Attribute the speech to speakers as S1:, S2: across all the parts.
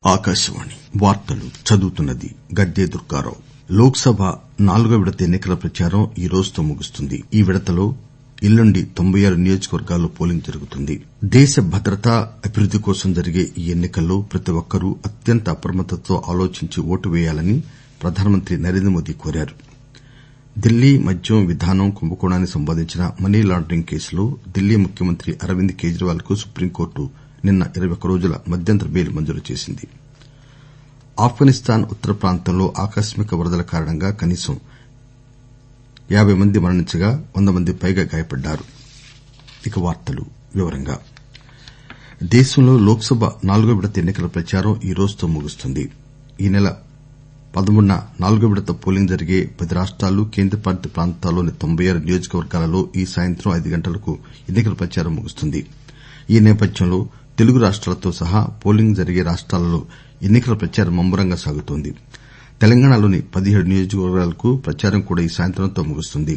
S1: లోక్ సభ నాలుగో విడత ఎన్ని కల ప్రచారం ఈ రోజుతో ముగుస్తుంది ఈ విడతలో ఎల్లుండి తొంభై ఆరు నియోజకవర్గాల్లో పోలింగ్ జరుగుతుంది దేశ భద్రత అభివృద్ది కోసం జరిగే ఈ ఎన్ని కల్లో ప్రతి ఒక్కరూ అత్యంత అప్రమత్తతతో ఆలోచించి ఓటు వేయాలని ప్రధానమంత్రి నరేంద్రమోదీ కోరారు ఢిల్లీ మద్యం విధానం కుంభకోణానికి సంబంధించిన మనీ లాండరింగ్ కేసులో ఢిల్లీ ముఖ్యమంత్రి అరవింద్ కేజ్రీవాల్ కు సుప్రీంకోర్టు నిన్న ఇరవై ఒక్క రోజుల మధ్యంతర బెయిల్ మంజూరు చేసింది ఆఫ్ఘనిస్తాన్ ఉత్తర ప్రాంతంలో ఆకస్మిక వరదల కారణంగా కనీసం యాబై మంది మరణించగా వంద మందికి పైగా గాయపడ్డారు దేశంలో లోక్ సభ నాలుగో విడత ఎన్ని కల ప్రచారం ఈ రోజుతో ముగుస్తుంది ఈ నెల పదమూడున నాలుగో విడత పోలింగ్ జరిగే పది రాష్టాలు కేంద్రపాలిత ప్రాంతాల్లోని తొంభై ఆరు నియోజకవర్గాలలో ఈ సాయంత్రం ఐదు గంటలకు ఎన్ని కల ప్రచారం ముగుస్తుంది ఈ నేపథ్యంలో తెలుగు రాష్టాలతో సహా పోలింగ్ జరిగే రాష్టాలలో ఎన్ని కల ప్రచారం ముమ్మరంగా సాగుతోంది తెలంగాణలోని పదిహేడు నియోజకవర్గాలకు ప్రచారం కూడా ఈ సాయంత్రంతో ముగుస్తుంది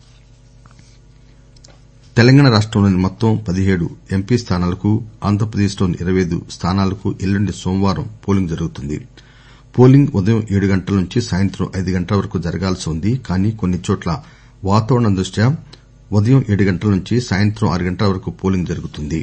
S1: తెలంగాణ రాష్టంలోని మొత్తం పదిహేడు ఎంపీ స్థానాలకు ఆంధ్రప్రదేశ్ లోని ఇరవై ఐదు స్థానాలకు ఎల్లుండి సోమవారం పోలింగ్ జరుగుతుంది పోలింగ్ ఉదయం ఏడు గంటల నుంచి సాయంత్రం ఐదు గంటల వరకు జరగాల్సి ఉంది కానీ కొన్ని చోట్ల వాతావరణం దృష్ట్యా ఉదయం ఏడు గంటల నుంచి సాయంత్రం ఆరు గంటల వరకు పోలింగ్ జరుగుతుంది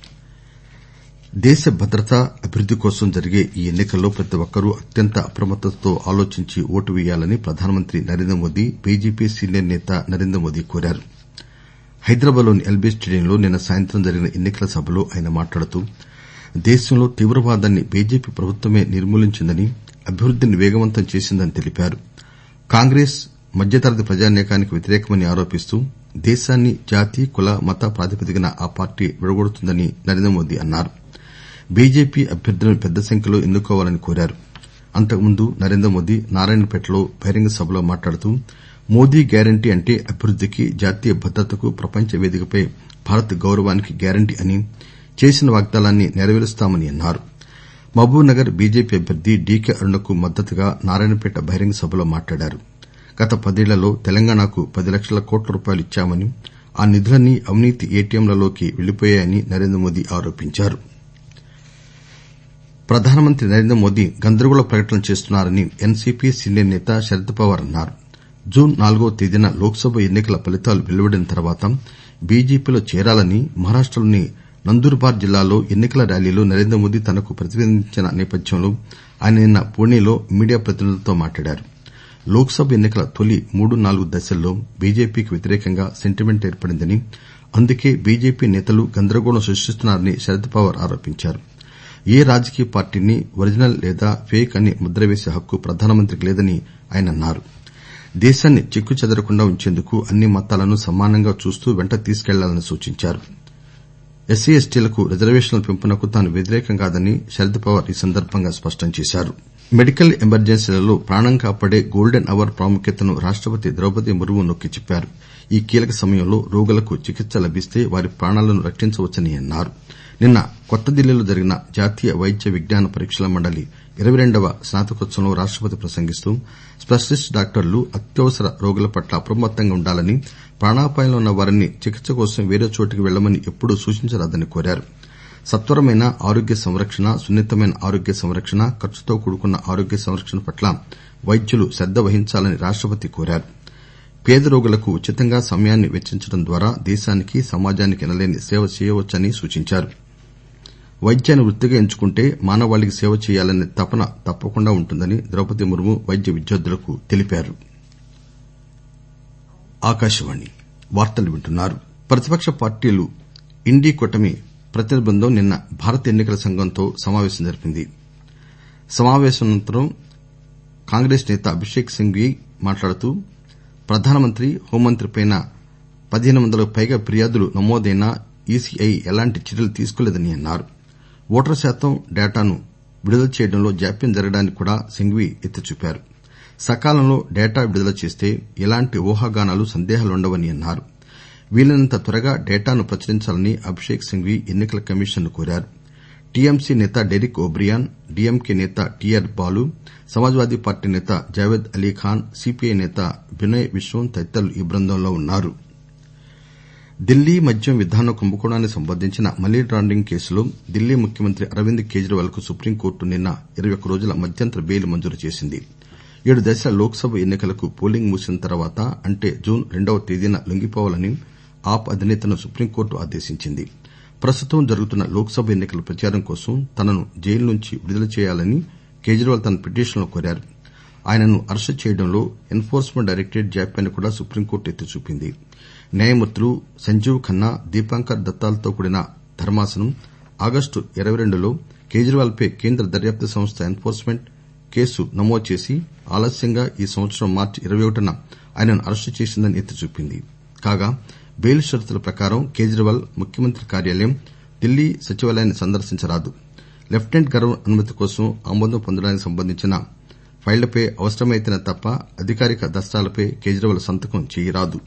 S1: దేశ భద్రత అభివృద్ది కోసం జరిగే ఈ ఎన్ని కల్లో ప్రతి ఒక్కరూ అత్యంత అప్రమత్తతతో ఆలోచించి ఓటు వేయాలని ప్రధానమంత్రి నరేంద్రమోదీ బీజేపీ సీనియర్ నేత నరేంద్రమోదీ కోరారు హైదరాబాద్ లోని ఎల్బీ స్టేడియంలో నిన్న సాయంత్రం జరిగిన ఎన్ని కల సభలో ఆయన మాట్లాడుతూ దేశంలో తీవ్రవాదాన్ని బీజేపీ ప్రభుత్వమే నిర్మూలించిందని అభివృద్దిని వేగవంతం చేసిందని తెలిపారు కాంగ్రెస్ మధ్యతరగతి ప్రజానీకానికి వ్యతిరేకమని ఆరోపిస్తూ దేశాన్ని జాతి కుల మత ప్రాతిపదికన ఆ పార్టీ విడగొడుతోందని నరేంద్రమోదీ అన్నారు బీజేపీ అభ్యర్థులను పెద్ద సంఖ్యలో ఎన్ను కోవాలని కోరారు అంతకుముందు నరేంద్రమోదీ నారాయణపేటలో బహిరంగ సభలో మాట్లాడుతూ మోదీ గ్యారంటీ అంటే అభివృద్దికి జాతీయ భద్రతకు ప్రపంచ వేదికపై భారత్ గౌరవానికి గ్యారంటీ అని చేసిన వాగ్దానాన్ని నెరవేరుస్తామని అన్నారు మహబూబ్ నగర్ బీజేపీ అభ్యర్థి డీకే అరుణకు మద్దతుగా నారాయణపేట బహిరంగ సభలో మాట్లాడారు గత పదేళ్లలో తెలంగాణకు పది లక్షల కోట్ల రూపాయలు ఇచ్చామని ఆ నిధులన్నీ అవినీతి ఏటీఎంలలోకి వెళ్లిపోయాయని నరేంద్రమోదీ ఆరోపించారు ప్రధానమంత్రి నరేంద్రమోదీ గందరగోళ ప్రకటనలు చేస్తున్నారని ఎన్సీపీ సీనియర్ నేత శరద్ పవార్ అన్నారు జూన్ నాలుగవ తేదీన లోక్ సభ ఎన్ని కల ఫలితాలు వెలువడిన తర్వాత బీజేపీలో చేరాలని మహారాష్టలోని నందూర్బార్ జిల్లాలో ఎన్ని కల ర్యాలీలో నరేంద్రమోదీ తనకు ప్రతిపాదించిన నేపథ్యంలో ఆయన నిన్న పుణెలో మీడియా ప్రతినిధులతో మాట్లాడారు లోక్ సభ ఎన్ని కల తొలి మూడు నాలుగు దశల్లో బీజేపీకి వ్యతిరేకంగా సెంటిమెంట్ ఏర్పడిందని అందుకే బీజేపీ నేతలు గందరగోళం సృష్టిస్తున్నారని శరద్ పవార్ ఆరోపించారు ఏ రాజకీయ పార్టీని ఒరిజినల్ లేదా ఫేక్ అని ముద్ర వేసే హక్కు ప్రధానమంత్రికి లేదని ఆయన అన్నారు దేశాన్ని చెక్కుచెదరకుండా ఉంచేందుకు అన్ని మతాలను సమానంగా చూస్తూ వెంట తీసుకెళ్లాలని సూచించారు ఎస్సీ ఎస్టీలకు రిజర్వేషన్ల పెంపునకు తాను వ్యతిరేకం కాదని శరద్ పవార్ ఈ సందర్బంగా స్పష్టం చేశారు మెడికల్ ఎమర్జెన్సీలలో ప్రాణం కాపాడే గోల్డెన్ అవర్ ప్రాముఖ్యతను రాష్టపతి ద్రౌపది ముర్ము నొక్కి చెప్పారు ఈ కీలక సమయంలో రోగులకు చికిత్స లభిస్తే వారి ప్రాణాలను రక్షించవచ్చని అన్నారు నిన్న కొత్త ఢిల్లీలో జరిగిన జాతీయ వైద్య విజ్ఞాన పరీక్షల మండలి ఇరవై రెండవ స్నాతకోత్సవంలో రాష్టపతి ప్రసంగిస్తూ స్పెషలిస్ట్ డాక్టర్లు అత్యవసర రోగుల పట్ల అప్రమత్తంగా ఉండాలని ప్రాణాపాయంలో ఉన్న వారిని చికిత్స కోసం వేరే చోటికి వెళ్లమని ఎప్పుడూ సూచించరాదని కోరారు సత్వరమైన ఆరోగ్య సంరక్షణ సున్నితమైన ఆరోగ్య సంరక్షణ ఖర్చుతో కూడుకున్న ఆరోగ్య సంరక్షణ పట్ల వైద్యులు శ్రద్ద వహించాలని రాష్టపతి కోరారు పేద రోగులకు ఉచితంగా సమయాన్ని వెచ్చించడం ద్వారా దేశానికి సమాజానికి ఎనలేని సేవ చేయవచ్చని సూచించారు వైద్యాన్ని వృత్తిగా ఎంచుకుంటే మానవాళికి సేవ చేయాలనే తపన తప్పకుండా ఉంటుందని ద్రౌపది ముర్ము వైద్య విద్యార్థులకు తెలిపారు ప్రతిపక్ష పార్టీలు ఇండీ కూటమి ప్రతినిధి బృందం నిన్న భారత ఎన్ని కల సంఘంతో సమావేశం జరిపింది సమావేశానంతరం కాంగ్రెస్ నేత అభిషేక్ సింఘ్వీ మాట్లాడుతూ ప్రధానమంత్రి హోంమంత్రిపై పదిహేను వందలకు పైగా ఫిర్యాదులు నమోదైనా ఈసీఐ ఎలాంటి చర్యలు తీసుకోలేదని అన్నారు ఓటరు శాతం డేటాను విడుదల చేయడంలో జాప్యం జరగడాన్ని కూడా సింఘ్వీ ఎత్తి చూపారు సకాలంలో డేటా విడుదల చేస్తే ఎలాంటి ఊహాగానాలు సందేహాలుండవని అన్నారు వీలైనంత త్వరగా డేటాను ప్రచురించాలని అభిషేక్ సింఘ్వీ ఎన్ని కల కమిషన్ ను కోరారు టీఎంసీ నేత డెరిక్ ఓబ్రియాన్ డీఎంకే నేత టీఆర్ బాలు సమాజ్వాదీ పార్టీ నేత జావేద్ అలీఖాన్ సీపీఐ నేత బినోయ్ విశ్వం తదితరులు ఈ బృందంలో ఉన్నారు ఢిల్లీ మద్యం విధానం కుంభకోణానికి సంబంధించిన మనీ లాండరింగ్ కేసులో ఢిల్లీ ముఖ్యమంత్రి అరవింద్ కేజ్రీవాల్ కు సుప్రీంకోర్టు నిన్న ఇరవై ఒక్క రోజుల మధ్యంతర బెయిల్ మంజూరు చేసింది ఏడు దశల లోక్ సభ ఎన్ని కలకు పోలింగ్ ముగిసిన తర్వాత అంటే జూన్ రెండవ తేదీన లొంగిపోవాలని ఆప్ అధినేతను సుప్రీంకోర్టు ఆదేశించింది ప్రస్తుతం జరుగుతున్న లోక్ సభ ఎన్ని కల ప్రచారం కోసం తనను జైలు నుంచి విడుదల చేయాలని కేజ్రీవాల్ తన పిటిషన్లో కోరారు ఆయనను అరెస్టు చేయడంలో ఎన్ ఫోర్స్మెంట్ డైరెక్టరేట్ జాప్యాన్ని కూడా సుప్రీంకోర్టు ఎత్తి చూపింది న్యాయమూర్తులు సంజీవ్ ఖన్నా దీపాంకర్ దత్తాలతో కూడిన ధర్మాసనం ఆగస్టు ఇరవై రెండులో కేజ్రీవాల్ పై కేంద్ర దర్యాప్తు సంస్థ ఎన్ ఫోర్స్మెంట్ కేసు నమోదు చేసి ఆలస్యంగా ఈ సంవత్సరం మార్చి ఇరవై ఒకటిన ఆయనను అరెస్టు చేసిందని ఎత్తి చూపింది కాగా బెయిల్ షరతుల ప్రకారం కేజ్రీవాల్ ముఖ్యమంత్రి కార్యాలయం ఢిల్లీ సచివాలయాన్ని సందర్శించరాదు లెప్టిసెంట్ గవర్నర్ అనుమతి కోసం ఆమోదం పొందడానికి సంబంధించిన ఫైళ్లపై అవసరమైతేనే తప్ప అధికారిక దస్తాలపై కేజ్రీవాల్ సంతకం చేయరాదు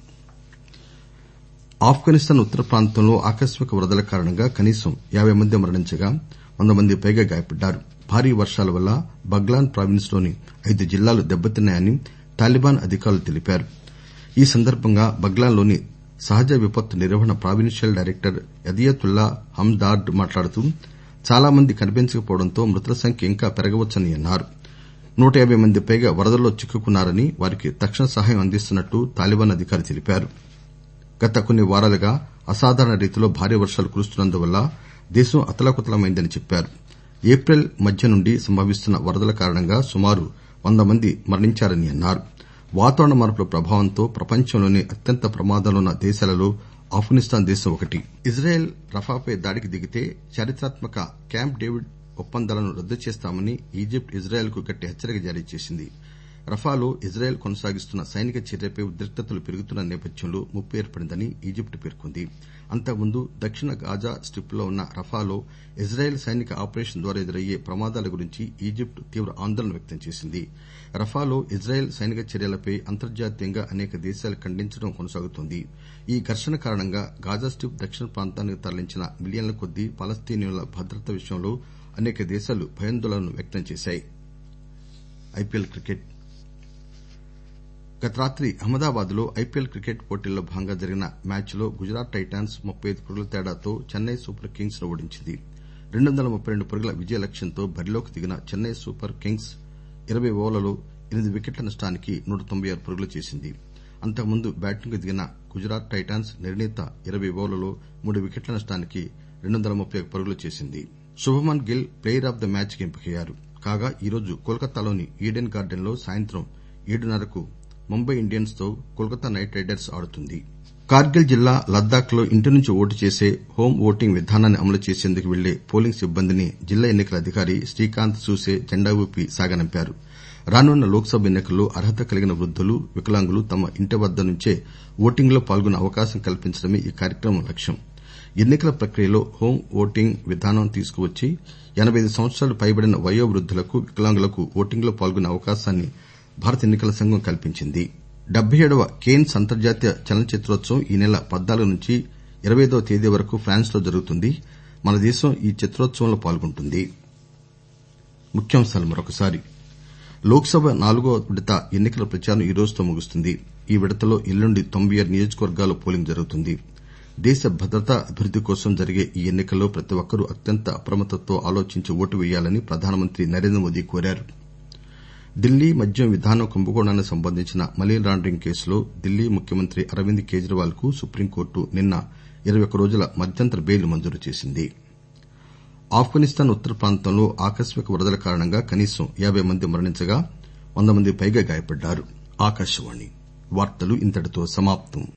S1: ఆఫ్ఘనిస్తాన్ ఉత్తర ప్రాంతంలో ఆకస్మిక వరదల కారణంగా కనీసం యాబై మంది మరణించగా వంద మందికి పైగా గాయపడ్డారు భారీ వర్షాల వల్ల బగ్లాన్ ప్రావిన్స్ లోని ఐదు జిల్లాలు దెబ్బతిన్నాయని తాలిబాన్ అధికారులు తెలిపారు ఈ సందర్బంగా బగ్లాన్ లోని సహజ విపత్తు నిర్వహణ ప్రావిన్షియల్ డైరెక్టర్ యదియతుల్లా హమ్దార్డ్ మాట్లాడుతూ చాలా మంది కనిపించకపోవడంతో మృతుల సంఖ్య ఇంకా పెరగవచ్చని అన్నారు నూట యాబై మంది పైగా వరదల్లో చిక్కుకున్నారని వారికి తక్షణ సహాయం అందిస్తున్నట్లు తాలిబాన్ అధికారి తెలిపారు గత కొన్ని వారాలుగా అసాధారణ రీతిలో భారీ వర్షాలు కురుస్తున్నందువల్ల దేశం అతలాకుతలమైందని చెప్పారు ఏప్రిల్ మధ్య నుండి సంభవిస్తున్న వరదల కారణంగా సుమారు వంద మంది మరణించారని అన్నారు వాతావరణ మార్పుల ప్రభావంతో ప్రపంచంలోనే అత్యంత ప్రమాదంలో ఉన్న దేశాలలో ఆఫ్ఘనిస్తాన్ దేశం ఒకటి ఇజ్రాయెల్ రఫాపై దాడికి దిగితే చారిత్రాత్మక క్యాంప్ డేవిడ్ ఒప్పందాలను రద్దు చేస్తామని ఈజిప్ట్ ఇజ్రాయెల్ కు గట్టి హెచ్చరిక జారీ చేసింది రఫాలో ఇజ్రాయెల్ కొనసాగిస్తున్న సైనిక చర్యపై ఉద్రిక్తతలు పెరుగుతున్న నేపథ్యంలో ముప్పు ఏర్పడిందని ఈజిప్ట్ పేర్కొంది అంతకుముందు దక్షిణ గాజా స్టిప్ లో ఉన్న రఫాలో ఇజ్రాయెల్ సైనిక ఆపరేషన్ ద్వారా ఎదురయ్యే ప్రమాదాల గురించి ఈజిప్ట్ తీవ్ర ఆందోళన వ్యక్తం చేసింది రఫాలో ఇజ్రాయెల్ సైనిక చర్యలపై అంతర్జాతీయంగా అనేక దేశాలు ఖండించడం కొనసాగుతోంది ఈ ఘర్షణ కారణంగా గాజా స్టిప్ దక్షిణ ప్రాంతానికి తరలించిన మిలియన్ల కొద్దీ పాలస్తీనియన్ల భద్రత విషయంలో అనేక దేశాలు భయాందోళనలు వ్యక్తం చేశాయి గత రాత్రి అహ్మదాబాద్ లో ఐపీఎల్ క్రికెట్ పోటీల్లో భాగంగా జరిగిన మ్యాచ్ లో గుజరాత్ టైటాన్స్ ముప్పై ఐదు పరుగుల తేడాతో చెన్నై సూపర్ కింగ్స్ ను ఓడించింది రెండు వందల ముప్పై రెండు పరుగుల విజయ లక్ష్యంతో బరిలోకి దిగిన చెన్నై సూపర్ కింగ్స్ ఇరవై ఓవర్లలో ఎనిమిది వికెట్ల నష్టానికి నూట తొంభై ఆరు పరుగులు చేసింది అంతకుముందు బ్యాటింగ్ కు దిగిన గుజరాత్ టైటాన్స్ నిర్ణీత ఇరవై ఓవర్లలో మూడు వికెట్ల నష్టానికి రెండు వందల ముప్పై ఒక్క పరుగులు చేసింది Shubman Gill player of the match కి ఎంపికయ్యారు కాగా ఈరోజు కోల్కతాలోని ఈడెన్ గార్డెన్ లో సాయంత్రం ఏడున్నరకు ముంబై ఇండియన్స్ తో కోల్కతా నైట్ రైడర్స్ ఆడుతుంది కార్గిల్ జిల్లా లద్దాఖ్ లో ఇంటి నుంచి ఓటు చేసే హోం ఓటింగ్ విధానాన్ని అమలు చేసేందుకు వెళ్లే పోలింగ్ సిబ్బందిని జిల్లా ఎన్ని కల అధికారి శ్రీకాంత్ సూసే జెండా ఊపి సాగనంపారు రానున్న లోక్ సభ ఎన్ని కల్లో అర్హత కలిగిన వృద్దులు వికలాంగులు తమ ఇంటి వద్ద నుంచే ఓటింగ్ లో పాల్గొనే అవకాశం కల్పించడమే ఈ కార్యక్రమం లక్ష్యం ఎన్ని కల ప్రక్రియలో హోం ఓటింగ్ విధానం తీసుకువచ్చి ఎనబై ఐదు సంవత్సరాలు పైబడిన వయో వృద్దులకు వికలాంగులకు ఓటింగ్ లో పాల్గొనే అవకాశాన్ని భారత ఎన్ని కల సంఘం కల్పించింది డెబ్బై ఏడవ కేన్స్ అంతర్జాతీయ చలనచిత్రోత్సవం ఈ నెల పద్నాలుగు నుంచి ఇరవై ఐదవ తేదీ వరకు ఫ్రాన్స్ లో జరుగుతుంది మన దేశం ఈ చిత్రోత్సవంలో పాల్గొంటుంది లోక్ సభ నాలుగో విడత ఎన్ని కల ప్రచారం ఈ రోజుతో ముగుస్తుంది ఈ విడతలో ఎల్లుండి తొంభై ఆరు నియోజకవర్గాల్లో పోలింగ్ జరుగుతుంది దేశ భద్రత అభివృద్ది కోసం జరిగే ఈ ఎన్ని కల్లో ప్రతి ఒక్కరూ అత్యంత అప్రమత్తతో ఆలోచించి ఓటు వేయాలని ప్రధానమంత్రి నరేంద్ర మోదీ కోరారు ఢిల్లీ మద్యం విధానం కుంభకోణానికి సంబంధించిన మనీ లాండరింగ్ కేసులో ఢిల్లీ ముఖ్యమంత్రి అరవింద్ కేజ్రీవాల్ కు సుప్రీంకోర్టు నిన్న ఇరవై ఒక్క రోజుల మధ్యంతర బెయిల్ మంజూరు చేసింది ఆఫ్ఘనిస్తాన్ ఉత్తర ప్రాంతంలో ఆకస్మిక వరదల కారణంగా కనీసం యాబై మంది మరణించగా వంద మందికి పైగా గాయపడ్డారు